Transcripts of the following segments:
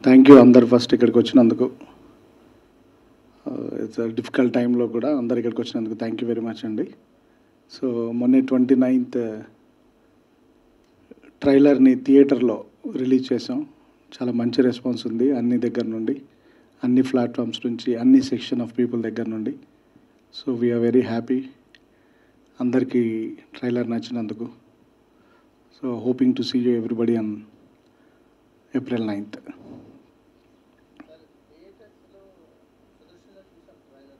thank you అందరు first ఇక్కడికి వచ్చినందుకు ఇట్స్ డిఫికల్ట్ టైంలో కూడా అందరు ఇక్కడికి వచ్చినందుకు థ్యాంక్ యూ వెరీ మచ్ అండి సో మొన్న ట్వంటీ నైన్త్ ట్రైలర్ని థియేటర్లో రిలీజ్ చేసాం చాలా మంచి రెస్పాన్స్ ఉంది అన్ని దగ్గర నుండి అన్ని ప్లాట్ఫామ్స్ నుంచి అన్ని సెక్షన్ ఆఫ్ పీపుల్ దగ్గర నుండి సో వీఆర్ వెరీ హ్యాపీ అందరికీ ట్రైలర్ నచ్చినందుకు so hoping to see you everybody on April ninth థియేటర్స్లో ప్రదర్శనలో చూసాం ట్రైలర్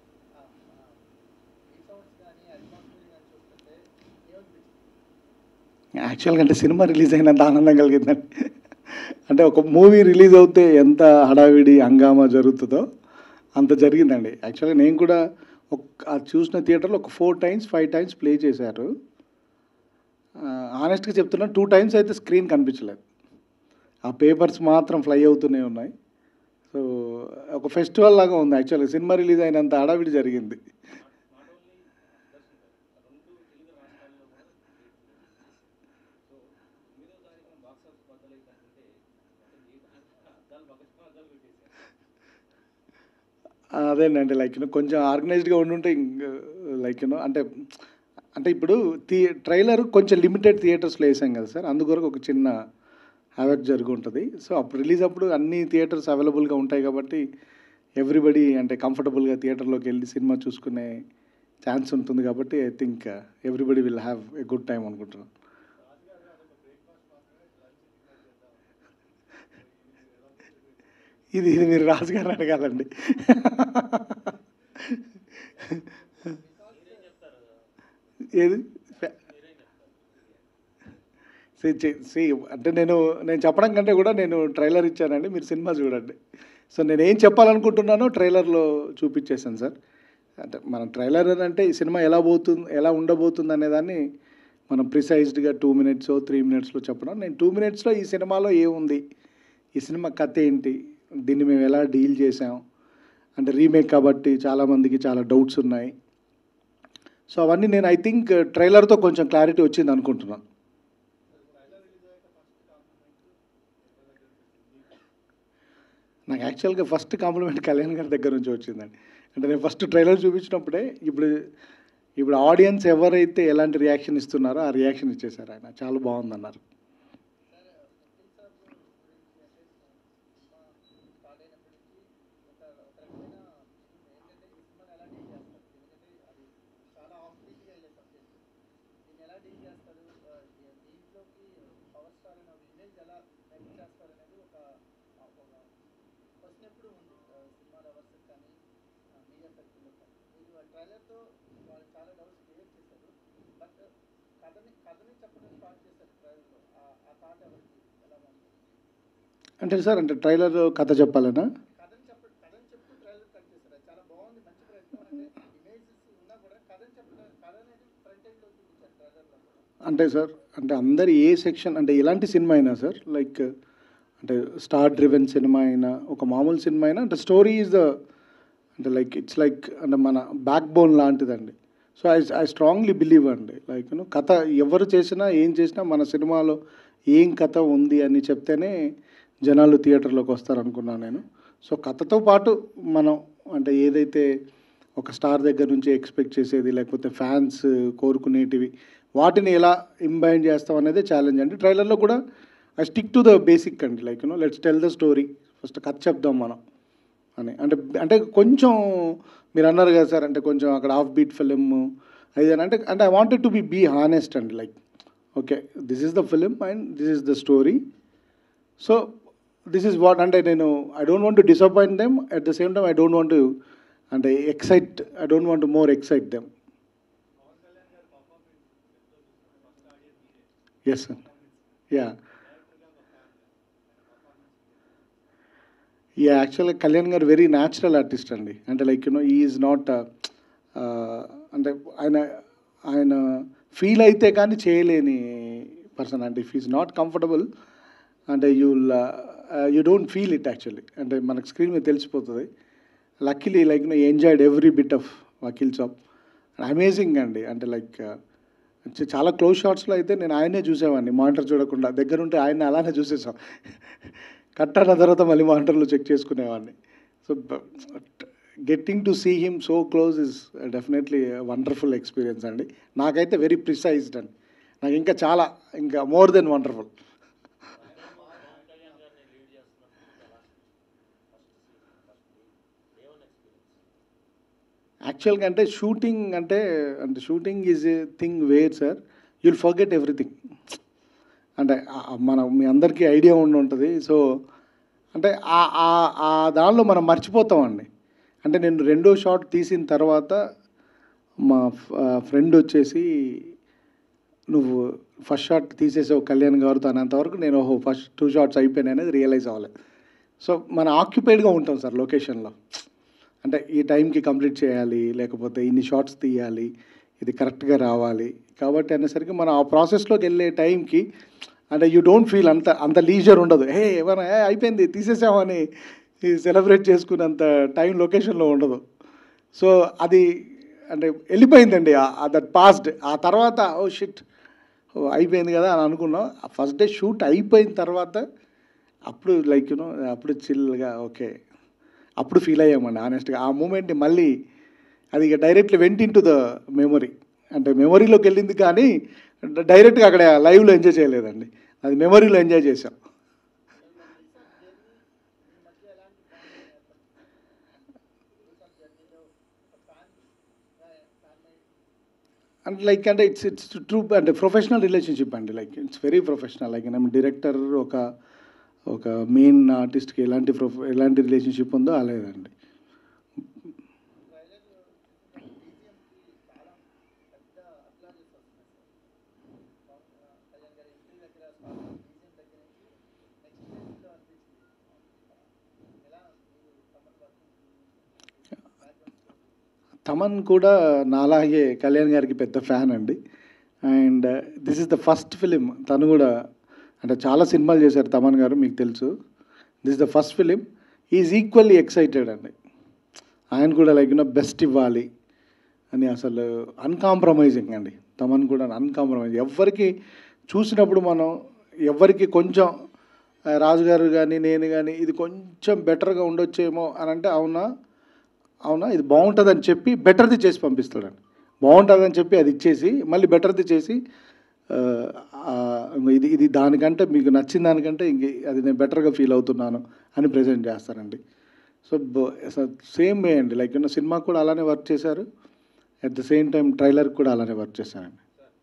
రీసౌండ్స్ కానీ అట్మాస్ఫియర్ కానీ చూస్తుంటే ఏమనిపించింది యాక్చువల్గా అంటే సినిమా రిలీజ్ అయినంత ఆనందం కలిగిందండి అంటే ఒక మూవీ రిలీజ్ అవుతే ఎంత హడావిడి హంగామా జరుగుతుందో అంత జరిగిందండి యాక్చువల్గా నేను కూడా ఒక అది చూసిన థియేటర్లో ఒక four times five times play చేశారు ఆనెస్ట్గా చెప్తున్నా టూ టైమ్స్ అయితే స్క్రీన్ కనిపించలేదు ఆ పేపర్స్ మాత్రం ఫ్లై అవుతూనే ఉన్నాయి సో ఒక ఫెస్టివల్ లాగా ఉంది యాక్చువల్గా సినిమా రిలీజ్ అయినంత హడావిడి జరిగింది అదేనండి లైక్ యూనో కొంచెం ఆర్గనైజ్డ్గా ఉండుంటే లైక్ యూనో అంటే అంటే ఇప్పుడు థియే ట్రైలర్ కొంచెం లిమిటెడ్ థియేటర్స్లో వేసాం కదా సార్ అందుకొరకు ఒక చిన్న హ్యావెక్ జరిగి ఉంటుంది సో అప్పుడు రిలీజ్ అప్పుడు అన్ని థియేటర్స్ అవైలబుల్గా ఉంటాయి కాబట్టి ఎవ్రీబడి అంటే కంఫర్టబుల్గా థియేటర్లోకి వెళ్ళి సినిమా చూసుకునే ఛాన్స్ ఉంటుంది కాబట్టి I think everybody will have a good time అనుకుంటున్నాను ఇది ఇది మీరు రాజు గారు అడగాలండి ఏది See, see, see, అంటే నేను నేను చెప్పడం కంటే కూడా నేను ట్రైలర్ ఇచ్చానండి మీరు సినిమా చూడండి సో నేను ఏం చెప్పాలనుకుంటున్నానో ట్రైలర్లో చూపించేశాను సార్ అంటే మన ట్రైలర్ అని అంటే ఈ సినిమా ఎలా పోతుంది ఎలా ఉండబోతుంది అనేదాన్ని మనం ప్రిసైజ్డ్గా టూ మినిట్స్ త్రీ మినిట్స్లో చెప్పడం నేను టూ మినిట్స్లో ఈ సినిమాలో ఏముంది ఈ సినిమా కథ ఏంటి దీన్ని మేము ఎలా డీల్ చేసాం అంటే రీమేక్ కాబట్టి చాలామందికి చాలా డౌట్స్ ఉన్నాయి సో అవన్నీ నేను ఐ థింక్ ట్రైలర్తో కొంచెం క్లారిటీ వచ్చింది అనుకుంటున్నాను నాకు యాక్చువల్గా ఫస్ట్ కాంప్లిమెంట్ కళ్యాణ్ గారి దగ్గర నుంచి వచ్చిందండి అంటే నేను ఫస్ట్ ట్రైలర్ చూపించినప్పుడే ఇప్పుడు ఇప్పుడు ఆడియన్స్ ఎవరైతే ఎలాంటి రియాక్షన్ ఇస్తున్నారో ఆ రియాక్షన్ ఇచ్చేశారు ఆయన చాలా బాగుందన్నారు స్టార్ట్ అయినప్పటి నుంచి ఒక ఒక రకమైన ఏంటంటే ఈ సినిమాని ఎలా డీల్ చేస్తారు ఎందుకంటే అది చాలా ఆఫ్ బీట్గా వెళ్ళే సబ్జెక్ట్ దీన్ని ఎలా డీల్ చేస్తారు ఆ, దీ- దీంట్లోకి పవర్ స్టార్ అనే ఒక ఇమేజ్ ఎలా నెక్స్ట్ చేస్తారు అనేది ఒక ఆ, ఒక క్వశ్చన్ ఎప్పుడు ఉంది ఆ, సినిమా లవర్స్ కానీ మీడియా సర్కిల్లో కానీ మీరు ట్రైలర్తో వాళ్ళు చాలా డౌట్స్ క్లియర్ చేశారు బట్ కథని కథని చెప్పడం స్టార్ట్ చేశారు ట్రైలర్లో ఆ థాట్ ఎవరికి ఎలా ఉంది అంటే సార్ అంటే ట్రైలర్ కథ చెప్పాలనా కథని చెప్ప కథని చెప్తూ ట్రైలర్ కట్ చేశారు అది చాలా బాగుంది మంచి ప్రయత్నం అంటే ఇమేజెస్ ఉన్నా కూడా కథని చెప్పడం కథ అనేది ఫ్రంట్ ఎండ్ లో చూపించారు ట్రైలర్లో కూడా అంటే సార్ అంటే అందరు ఏ సెక్షన్ అంటే ఎలాంటి సినిమా అయినా సార్ లైక్ అంటే స్టార్ డ్రివెన్ సినిమా అయినా ఒక మామూలు సినిమా అయినా అంటే స్టోరీ ఈజ్ ద అంటే లైక్ ఇట్స్ లైక్ అంటే మన బ్యాక్ బోన్ లాంటిదండి so I I strongly believe అండి లైక్ యూనో కథ ఎవరు చేసినా ఏం చేసినా మన సినిమాలో ఏం కథ ఉంది అని చెప్తేనే జనాలు థియేటర్లోకి వస్తారు అనుకున్నాను నేను సో కథతో పాటు మనం అంటే ఏదైతే ఒక స్టార్ దగ్గర నుంచి ఎక్స్పెక్ట్ చేసేది లేకపోతే ఫ్యాన్స్ కోరుకునేటివి వాటిని ఎలా ఇంబైండ్ చేస్తాం అనేది ఛాలెంజ్ అండి ట్రైలర్లో కూడా I stick to the basic అండి like you know let's tell the story first కథ చెప్దాం మనం అని అంటే అంటే కొంచెం మీరు అన్నారు కదా సార్ అంటే కొంచెం అక్కడ ఆఫ్ బీట్ ఫిలిం అదేనా అంటే అంటే I wanted to be be honest అండి like okay this is the film and this is the story so this is what అంటే నేను I don't want to disappoint them at the same time I don't want అంటే excite I don't want more excite them yes sir ya ఈ యాక్చువల్గా కళ్యాణ్ గారు very natural artist అండి అంటే like you know is not అంటే ఆయన ఆయన ఫీల్ అయితే కానీ చేయలేని పర్సన్ అంటే ఇఫ్ ఈజ్ నాట్ కంఫర్టబుల్ అంటే you you don't feel it actually అంటే మనకు స్క్రీన్ మీద తెలిసిపోతుంది luckily like no enjoyed every bit of Vakeel Saab amazing అండి అంటే లైక్ చాలా క్లోజ్ షాట్స్లో అయితే నేను ఆయనే చూసేవాడిని మానిటర్ చూడకుండా దగ్గరుంటే ఆయన అలానే చూసేసాం కట్ అయిన తర్వాత మళ్ళీ మానిటర్లో చెక్ చేసుకునేవాడిని so getting to see him so close is definitely wonderful experience అండి నాకైతే వెరీ ప్రిసైజ్డ్ అండి నాకు ఇంకా చాలా ఇంకా మోర్ దెన్ వండర్ఫుల్ యాక్చువల్గా అంటే షూటింగ్ అంటే అంటే shooting is a thing where sir you'll forget everything అంటే ఆ- మన మీ అందరికీ ఐడియా ఉండి ఉంటుంది సో అంటే ఆ- ఆ- ఆ దానిలో మనం మర్చిపోతామండి అంటే నేను రెండో షాట్ తీసిన తర్వాత మా ఫ్రెండ్ వచ్చేసి నువ్వు ఫస్ట్ షాట్ తీసేసావు కళ్యాణ్ గారితో అనేంతవరకు నేను ఓహో ఫస్ట్ టూ షాట్స్ అయిపోయినాయి అనేది రియలైజ్ అవ్వలేదు సో మన ఆక్యుపైడ్గా ఉంటాం సార్ లొకేషన్లో అంటే ఈ టైంకి కంప్లీట్ చేయాలి లేకపోతే ఇన్ని షార్ట్స్ తీయాలి ఇది కరెక్ట్గా రావాలి కాబట్టి అనేసరికి మనం ఆ ప్రాసెస్లోకి వెళ్ళే టైంకి అంటే యూ డోంట్ ఫీల్ అంత అంత లీజర్ ఉండదు హే ఏమైనా ఏ అయిపోయింది తీసేసామని సెలబ్రేట్ చేసుకునేంత టైం లొకేషన్లో ఉండదు సో అది అంటే వెళ్ళిపోయిందండి దట్ పాస్డ్ ఆ తర్వాత ఓ షిట్ అయిపోయింది కదా అని అనుకున్నాం ఫస్ట్ డే షూట్ అయిపోయిన తర్వాత అప్పుడు లైక్ యూనో అప్పుడు చిల్గా ఓకే అప్పుడు ఫీల్ అయ్యామండి ఆనెస్ట్గా ఆ మూమెంట్ని మళ్ళీ అది ఇక directly went in to the memory అంటే మెమొరీలోకి వెళ్ళింది కానీ డైరెక్ట్గా అక్కడ లైవ్లో ఎంజాయ్ చేయలేదండి అది మెమొరీలో ఎంజాయ్ చేసాం అంటే లైక్ అంటే ఇట్స్ ఇట్స్ ట్రూ అంటే ప్రొఫెషనల్ రిలేషన్షిప్ అండి like it's very professional like నేను డైరెక్టర్ ఒక ఒక మెయిన్ ఆర్టిస్ట్కి ఎలాంటి ప్రొఫ ఎలాంటి రిలేషన్షిప్ ఉందో అలాగండి ట్రైలర్ బీజిఎంకి చాలా పెద్ద అప్లాజెస్ వస్తున్నాయి సార్ కళ్యాణ్ గారి ఎంట్రీ దగ్గర బీజిఎం దగ్గర నుంచి నెక్స్ట్ ఫేజ్లో అనిపించింది ఎలా మీరు తమన్ వర్కింగ్ తమన్ కూడా నాలాగే కళ్యాణ్ గారికి పెద్ద ఫ్యాన్ అండి and this is the first film తను కూడా అంటే చాలా సినిమాలు చేశారు తమన్ గారు మీకు తెలుసు this is the first film is equally excited అండి ఆయన కూడా లైక్ యూనో బెస్ట్ ఇవ్వాలి అని అసలు అన్కాంప్రమైజింగ్ అండి తమన్ కూడా అన్కాంప్రమైజ్ ఎవరికి చూసినప్పుడు మనం ఎవరికి కొంచెం ఆ, రాజు గారు కానీ నేను కానీ ఇది కొంచెం బెటర్గా ఉండొచ్చేమో అని అంటే అవునా అవునా ఇది బాగుంటుందని చెప్పి బెటర్ది చేసి పంపిస్తాడండి బాగుంటుందని చెప్పి అది ఇచ్చేసి మళ్ళీ బెటర్ది చేసి ఆ, ఆ, ఇంగో ఇది ఇది దానికంటే మీకు నచ్చిన దానికంటే ఇంక అది నేను బెటర్గా ఫీల్ అవుతున్నాను అని ప్రజెంట్ చేస్తారండి సో సేమ్ వే అండి లైక్ యూనో సినిమా కూడా అలానే వర్క్ చేశారు at the same time trailer కూడా అలానే వర్క్ చేశారండి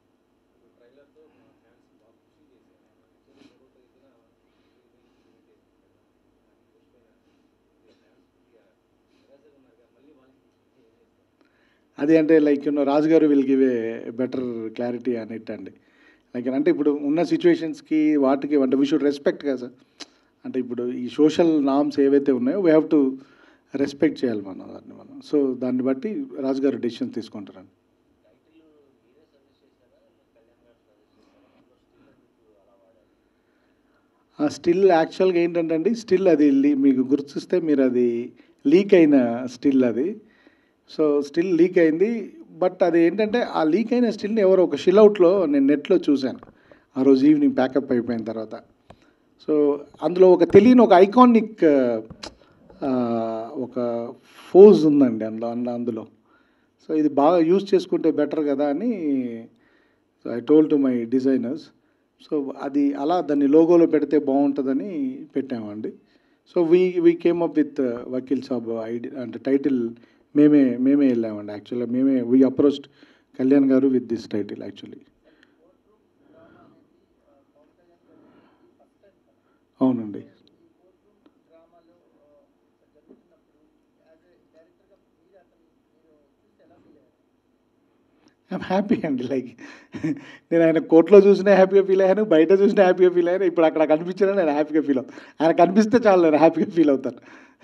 అది అంటే లైక్ యూనో రాజు గారు will give a better clarity అని ఇట్ అండి లైక్ అంటే ఇప్పుడు ఉన్న సిచ్యువేషన్స్కి వాటికి అంటే వీ షుడ్ రెస్పెక్ట్ కదా సార్ అంటే ఇప్పుడు ఈ సోషల్ నామ్స్ ఏవైతే ఉన్నాయో వీ హ్యావ్ టు రెస్పెక్ట్ చేయాలి మనం దాన్ని మనం సో దాన్ని బట్టి రాజు గారు డెసిషన్ తీసుకుంటారండి ఆ స్టిల్ యాక్చువల్గా ఏంటంటే అండి స్టిల్ అది లీ- మీకు గుర్తిస్తే మీరు అది లీక్ అయిన స్టిల్ అది సో స్టిల్ లీక్ అయింది బట్ అది ఏంటంటే ఆ లీక్ అయిన స్టిల్ని ఎవరో ఒక షిల్అవుట్లో నేను నెట్లో చూశాను ఆ రోజు ఈవినింగ్ ప్యాకప్ అయిపోయిన తర్వాత సో అందులో ఒక తెలియని ఒక ఐకానిక్ ఒక ఫోజ్ ఉందండి అందులో అందులో అందులో సో ఇది బాగా యూజ్ చేసుకుంటే బెటర్ కదా అని so I told to my designers so అది అలా దాన్ని లోగోలో పెడితే బాగుంటుందని పెట్టామండి so we we came up with Vakeel Saab idea అంటే టైటిల్ మేమే మేమే వెళ్ళామండి యాక్చువల్గా మేమే వీ అప్రోచ్డ్ కళ్యాణ్ గారు విత్ దిస్ టైటిల్ యాక్చువల్లీ అవునండి డ్రామాలో జరుగుతున్నప్పుడు యాజ్ ఏ డైరెక్టర్గా మీరు అతను మీరు చూసి ఎలా ఫీల్ అయ్యారు ఐమ్ హ్యాపీ అండి లైక్ నేను ఆయన కోర్టులో చూసినా హ్యాపీగా ఫీల్ అయ్యాను బయట చూసినా హ్యాపీగా ఫీల్ అయ్యాను ఇప్పుడు అక్కడ కనిపించినా నేను హ్యాపీగా ఫీల్ అవుతాను ఆయన కనిపిస్తే చాలు నేను హ్యాపీగా ఫీల్ అవుతాను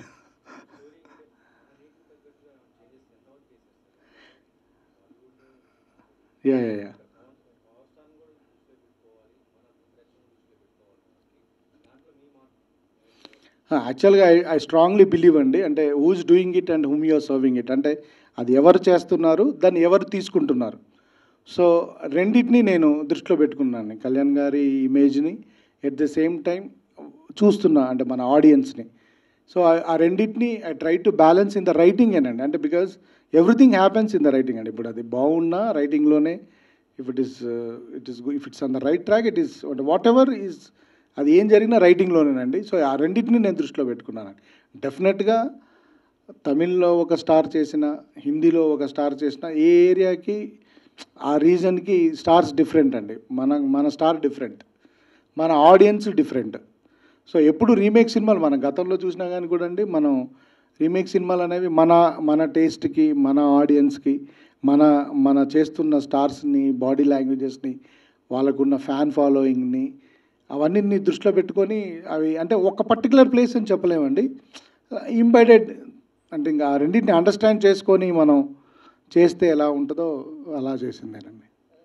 యా యా యా యాక్చువల్గా ఐ ఐ స్ట్రాంగ్లీ బిలీవ్ అండి అంటే who's doing it and whom you are serving it అంటే అది ఎవరు చేస్తున్నారు దాన్ని ఎవరు తీసుకుంటున్నారు సో రెండింటిని నేను దృష్టిలో పెట్టుకున్నాను కళ్యాణ్ గారి ఇమేజ్ని ఎట్ ద సేమ్ టైం చూస్తున్నా అంటే మన ఆడియన్స్ని సో ఆ రెండింటిని I try to balance in the writing అండి అంటే because everything happens in the writing అండి ఇప్పుడు అది బాగున్నా రైటింగ్లోనే if it is it is if it's on the right track it is whatever is అది ఏం జరిగినా రైటింగ్లోనేనండి సో ఆ రెండింటిని నేను దృష్టిలో పెట్టుకున్నాను డెఫినెట్గా తమిళ్లో ఒక స్టార్ చేసిన హిందీలో ఒక స్టార్ చేసిన ఏ ఏరియాకి ఆ రీజన్కి స్టార్స్ డిఫరెంట్ అండి మన మన స్టార్ డిఫరెంట్ మన ఆడియన్స్ డిఫరెంట్ సో ఎప్పుడు రీమేక్ సినిమాలు మనం గతంలో చూసినా కానీ కూడా అండి మనం రీమేక్ సినిమాలు అనేవి మన మన టేస్ట్కి మన ఆడియన్స్కి మన మన చేస్తున్న స్టార్స్ని బాడీ లాంగ్వేజెస్ని వాళ్ళకున్న ఫ్యాన్ ఫాలోయింగ్ని అవన్నీ దృష్టిలో పెట్టుకొని అవి అంటే ఒక పర్టికులర్ ప్లేస్ అని చెప్పలేమండి ఇంబైడెడ్ అంటే ఇంకా ఆ రెండింటిని అండర్స్టాండ్ చేసుకొని మనం చేస్తే ఎలా ఉంటుందో అలా చేసిందేనండి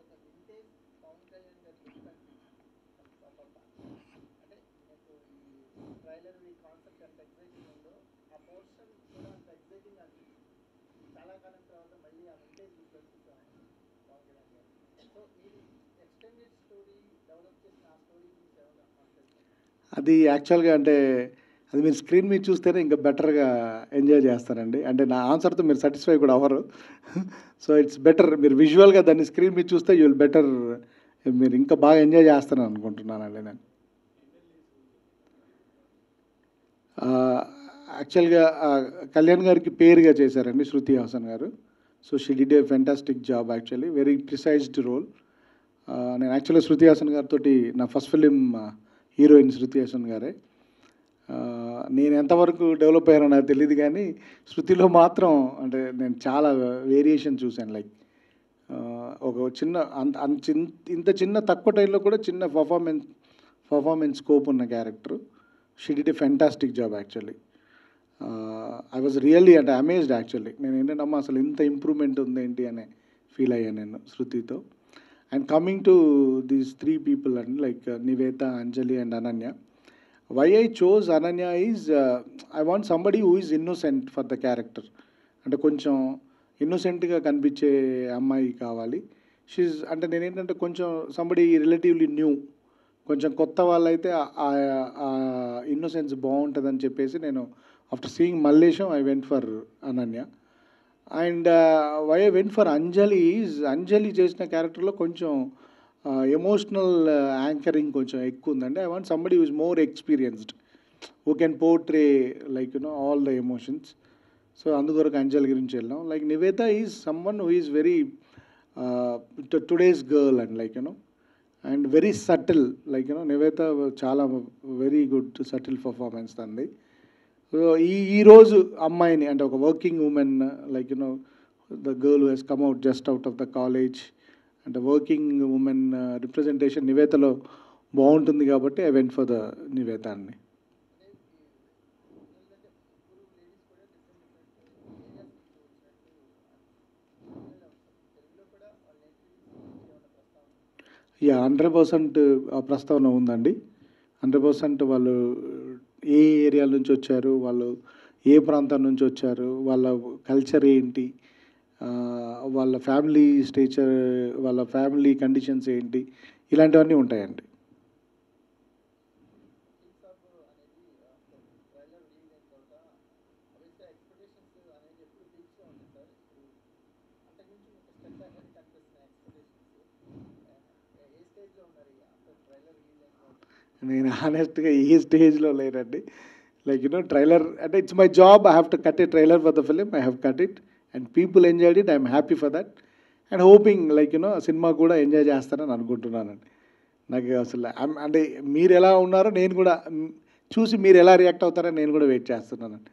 ట్రైలర్ ఈ కాన్సెప్ట్ ఎంత ఎగ్జైటింగ్ ఉందో ఆ పోర్షన్ కూడా అంత ఎగ్జైటింగ్ అనిపించింది చాలా కాలం తర్వాత మళ్ళీ ఆ వింటేజ్ తీసుకొచ్చాం పవన్ కళ్యాణ్ గారు సో మీరు ఎక్స్టెండెడ్ స్టోరీ డెవలప్ చేసిన ఆ స్టోరీ గురించి ఏమైనా మాట్లాడుతున్నారు అది యాక్చువల్గా అంటే అది మీరు స్క్రీన్ మీద చూస్తేనే ఇంకా బెటర్గా ఎంజాయ్ చేస్తారండి అంటే నా ఆన్సర్తో మీరు సాటిస్ఫై కూడా అవ్వరు సో ఇట్స్ బెటర్ మీరు విజువల్గా దాన్ని స్క్రీన్ మీద చూస్తే యూ విల్ బెటర్ మీరు ఇంకా బాగా ఎంజాయ్ చేస్తారని అనుకుంటున్నానండి నేను యాక్చువల్గా కళ్యాణ్ గారికి పేరుగా చేశారండి శృతి హాసన్ గారు so she did a fantastic job actually very precised role నేను యాక్చువల్గా శృతి హాసన్ గారితో నా first film heroine Shruti Haasan గారే ఆ, నేను ఎంతవరకు డెవలప్ అయ్యానో నాకు తెలియదు కానీ శృతిలో మాత్రం అంటే నేను చాలా వేరియేషన్ చూశాను లైక్ ఒక చిన్న అంత అంత చిన్- ఇంత చిన్న తక్కువ టైంలో కూడా చిన్న పర్ఫార్మెన్స్ పర్ఫార్మెన్స్ స్కోప్ ఉన్న character she did a fantastic job actually I was really అంటే అమేజ్డ్ యాక్చువల్లీ నేను ఏంటంటే అమ్మ అసలు ఇంత ఇంప్రూవ్మెంట్ ఉంది ఏంటి అనే ఫీల్ అయ్యాను నేను శృతితో and coming to these three people and like Nivetha Anjali and Ananya why I chose Ananya is I want somebody who is innocent for the character అంటే కొంచెం ఇన్నోసెంట్గా కనిపించే అమ్మాయి కావాలి షీజ్ అంటే నేను ఏంటంటే కొంచెం సంబడి రిలేటివ్లీ న్యూ కొంచెం కొత్త వాళ్ళైతే ఆ ఇన్నోసెన్స్ బాగుంటుందని చెప్పేసి నేను after seeing Mallesham I went for Ananya and why I went for Anjali is Anjali చేసిన క్యారెక్టర్లో కొంచెం ఎమోషనల్ యాంకరింగ్ కొంచెం ఎక్కువ ఉందండి I want somebody is more experienced who can portray like you know all the emotions so అందుకొరకు అంజలి గురించి వెళ్ళాం like Nivetha is someone who is very today's girl and like you know and very subtle like you know Nivetha చాలా very good subtle performance తంది so ఈ ఈరోజు అమ్మాయిని అంటే ఒక working women like you know the girl has come out just out of the college అంటే working women representation నివేతలో బాగుంటుంది కాబట్టి I went for the Nivetha అండి యా హండ్రెడ్ పర్సెంట్ ఆ ప్రస్తావన ఉందండి హండ్రెడ్ పర్సెంట్ వాళ్ళు ఏ ఏరియాల నుంచి వచ్చారు వాళ్ళు ఏ ప్రాంతం నుంచి వచ్చారు వాళ్ళ కల్చర్ ఏంటి ఆ, వాళ్ళ ఫ్యామిలీ స్టేచర్ వాళ్ళ ఫ్యామిలీ కండిషన్స్ ఏంటి ఇలాంటివన్నీ ఉంటాయండి ట్రైలర్ రిలీజ్ అయిన తర్వాత అవితే ఎక్స్పెక్టేషన్స్ అనేది ఎప్పుడు ఫిక్స్గా ఉంది సార్ ఇప్పుడు అంతకుమించి మీకు స్టెప్ అహెడ్ కనిపిస్తున్నాయి ఎక్స్పెక్టేషన్స్ ఏ స్టేజ్లో ఉన్నారు ఆఫ్టర్ ట్రైలర్ రిలీజ్ అయిన తర్వాత నేను హానెస్ట్గా ఏ స్టేజ్లో లేనండి లైక్ యూనో ట్రైలర్ అంటే it's my job I have to cut a trailer for the film I have cut it and people enjoyed it I'm happy for that and hoping like you know సినిమా కూడా enjoy చేస్తారని అనుకుంటున్నానండి నాకు అసలు I'm- అంటే మీరు ఎలా ఉన్నారో నేను కూడా మ్, చూసి మీరు ఎలా రియాక్ట్ అవుతారో నేను కూడా వెయిట్ చేస్తున్నానండి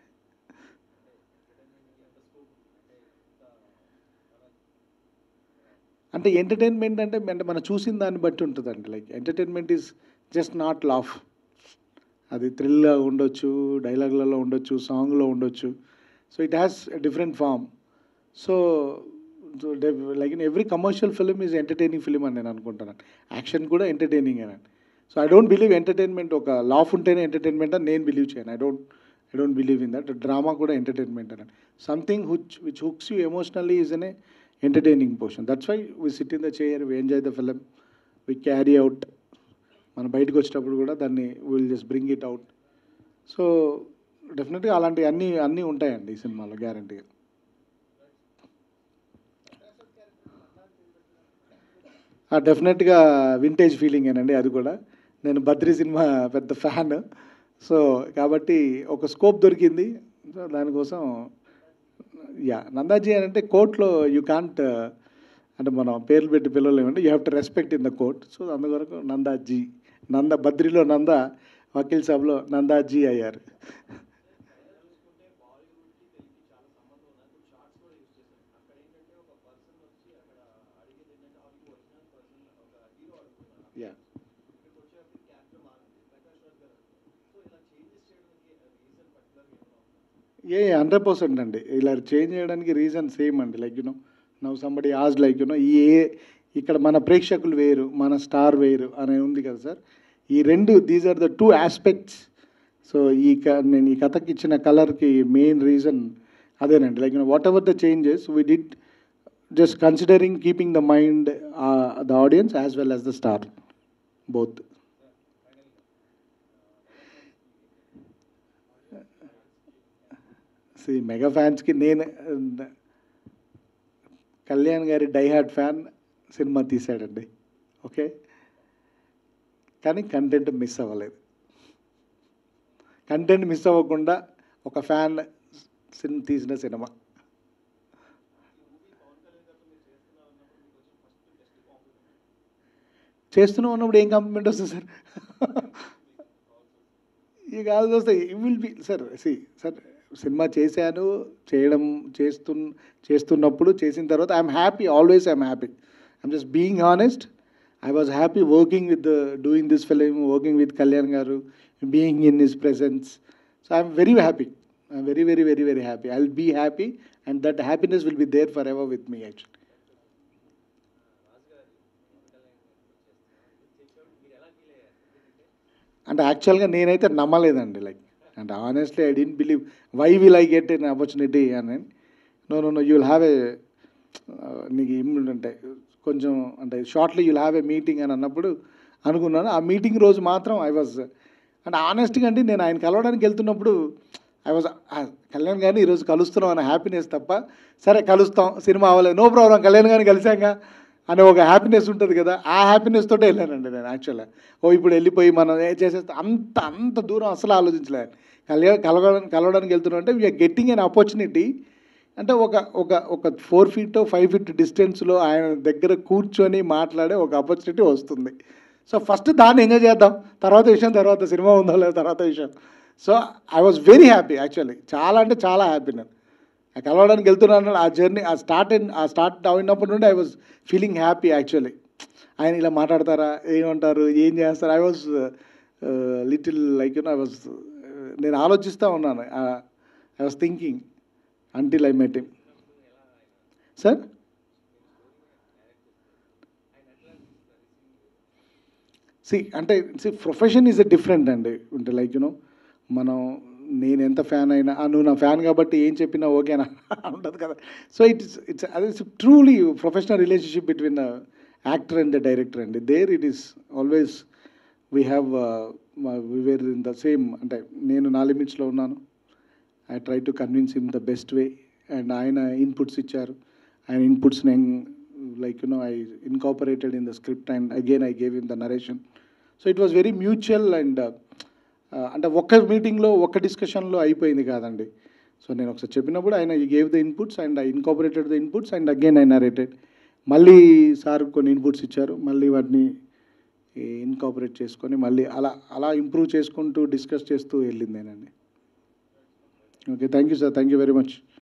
అంటే ఎంటర్టైన్మెంట్ అంటే అంటే మనం చూసిన దాన్ని బట్టి ఉంటుందండి like entertainment is just not laugh అది థ్రిల్గా ఉండొచ్చు డైలాగ్లలో ఉండొచ్చు సాంగ్లో ఉండొచ్చు so it has different form so like in every commercial film is entertaining film అని నేను అనుకుంటాను యాక్షన్ కూడా ఎంటర్టైనింగ్ అని so I don't believe entertainment ఒక లాఫ్ ఉంటేనే ఎంటర్టైన్మెంట్ అని నేను బిలీవ్ చేయను I don't I don't believe in that drama కూడా ఎంటర్టైన్మెంట్ అని something which which hooks you emotionally is అనే entertaining portion that's why we sit in the chair we enjoy the film we carry out మనం బయటకు వచ్చేటప్పుడు కూడా దాన్ని will just bring it out so డెఫినెట్గా అలాంటివి అన్నీ అన్నీ ఉంటాయండి ఈ సినిమాలో గ్యారంటీగా డెఫినెట్గా వింటేజ్ ఫీలింగ్ ఏనండి అది కూడా నేను బద్రీ సినిమా పెద్ద ఫ్యాన్ సో కాబట్టి ఒక స్కోప్ దొరికింది సో దానికోసం యా నందాజీ అని అంటే కోర్టులో యూ కాంట్ అంటే మనం పేర్లు పెట్టి పిల్లలేమంటే you have to respect in the court so అందువరకు నందాజీ నంద బద్రిలో నంద వకీల్ సాబ్లో నందాజీ అయ్యారు యా ఏ హండ్రెడ్ పర్సెంట్ అండి ఇలా చేంజ్ చేయడానికి రీజన్ సేమ్ అండి like you know now somebody as like you know ఈ ఏ ఇక్కడ మన ప్రేక్షకులు వేరు మన స్టార్ వేరు అనే ఉంది కదా సార్ ఈ రెండు these are the two aspects so ఈ క నేను ఈ కథకి ఇచ్చిన కలర్కి మెయిన్ రీజన్ అదేనండి like whatever the changes we did just considering keeping the mind the audience as well as the star both సి మెగా ఫ్యాన్స్కి నేను కళ్యాణ్ గారి డైహార్డ్ ఫ్యాన్ సినిమా తీశాడండి ఓకే కానీ కంటెంట్ మిస్ అవ్వలేదు కంటెంట్ మిస్ అవ్వకుండా ఒక ఫ్యాన్ సిన్ తీసిన సినిమా చేస్తూనే ఉన్నప్పుడు ఏం కాంప్లిమెంట్ వస్తుంది సార్ ఈ కాదు వస్తే ఇట్ విల్ బి సార్ సి సార్ సినిమా చేశాను చేయడం చేస్తు చేస్తున్నప్పుడు చేసిన తర్వాత I'm happy always I'm happy I'm just being honest I was happy working with doing this film working with Kalyan గారు being in his presence so I'm very happy I'm very very very very happy I will be happy and that happiness will be there forever with me actually అంటే యాక్చువల్గా నేనైతే నమ్మలేదండి like అంటే honestly I didn't believe why will I get an opportunity అని no no no you will have a నీకు ఇమ్యూన్ అంటే కొంచెం అంటే shortly you'll have a meeting అని అన్నప్పుడు అనుకున్నాను ఆ మీటింగ్ రోజు మాత్రం ఐ వాజ్ అంటే ఆనెస్ట్గా అండి నేను ఆయన కలవడానికి వెళ్తున్నప్పుడు ఐ వాజ్ కళ్యాణ్ గారిని ఈరోజు కలుస్తున్నాం అనే హ్యాపీనెస్ తప్ప సరే కలుస్తాం సినిమా అవ్వలేదు నో ప్రాబ్లం కళ్యాణ్ గారిని కలిసాక అనే ఒక హ్యాపీనెస్ ఉంటుంది కదా ఆ హ్యాపీనెస్ తోటే వెళ్ళానండి నేను యాక్చువల్గా ఓ ఇప్పుడు వెళ్ళిపోయి మనం ఏ చేసేస్తే అంత అంత దూరం అసలు ఆలోచించలేదు కళ్యాణ్ కలవడానికి కలవడానికి వెళ్తున్నాం అంటే వీఆర్ గెట్టింగ్ అన్ ఆపర్చునిటీ అంటే ఒక ఒక ఒక ఫోర్ ఫీట్ ఫైవ్ ఫీట్ డిస్టెన్స్లో ఆయన దగ్గర కూర్చొని మాట్లాడే ఒక ఆపర్చునిటీ వస్తుంది సో ఫస్ట్ దాన్ని ఎంజాయ్ చేద్దాం తర్వాత విషయం తర్వాత సినిమా ఉందో లేదో తర్వాత విషయం so I was very happy actually చాలా అంటే చాలా హ్యాపీ నేను ఆ కలవడానికి వెళ్తున్నాను ఆ జర్నీ ఆ స్టార్ట్ ఆ స్టార్ట్ అయినప్పటి నుండి I was feeling happy actually ఆయన ఇలా మాట్లాడతారా ఏమంటారు ఏం చేస్తారు I was little like you know I was నేను ఆలోచిస్తూ ఉన్నాను I was thinking until I met him sir సి అంటే సి ప్రొఫెషన్ ఈజ్ డిఫరెంట్ అండి అంటే లైక్ యూనో మనం నేను ఎంత ఫ్యాన్ అయినా "ఆ, నువ్వు నా ఫ్యాన్ కాబట్టి ఏం చెప్పినా ఓకేనా ఉండదు కదా సో ఇట్స్ ఇట్స్ అది truly professional relationship between actor and the director అండి there it is always we have we where in the same అంటే నేను నా లిమిట్స్లో ఉన్నాను I try to convince him the best way and ఆయన inputs ఇచ్చారు ఆయన ఇన్పుట్స్ నేను like you know I incorporated in the script and again I gave in the narration so it was very mutual and అంటే ఒక్క మీటింగ్లో ఒక్క డిస్కషన్లో అయిపోయింది కాదండి సో నేను ఒకసారి చెప్పినప్పుడు ఆయన ఈ gave the inputs and I incorporated the inputs and again I narrated మళ్ళీ సార్ కొన్ని ఇన్పుట్స్ ఇచ్చారు మళ్ళీ వాటిని ఇన్కాపరేట్ చేసుకొని మళ్ళీ అలా అలా ఇంప్రూవ్ చేసుకుంటూ డిస్కస్ చేస్తూ వెళ్ళిందేనండి okay thank you sir thank you very much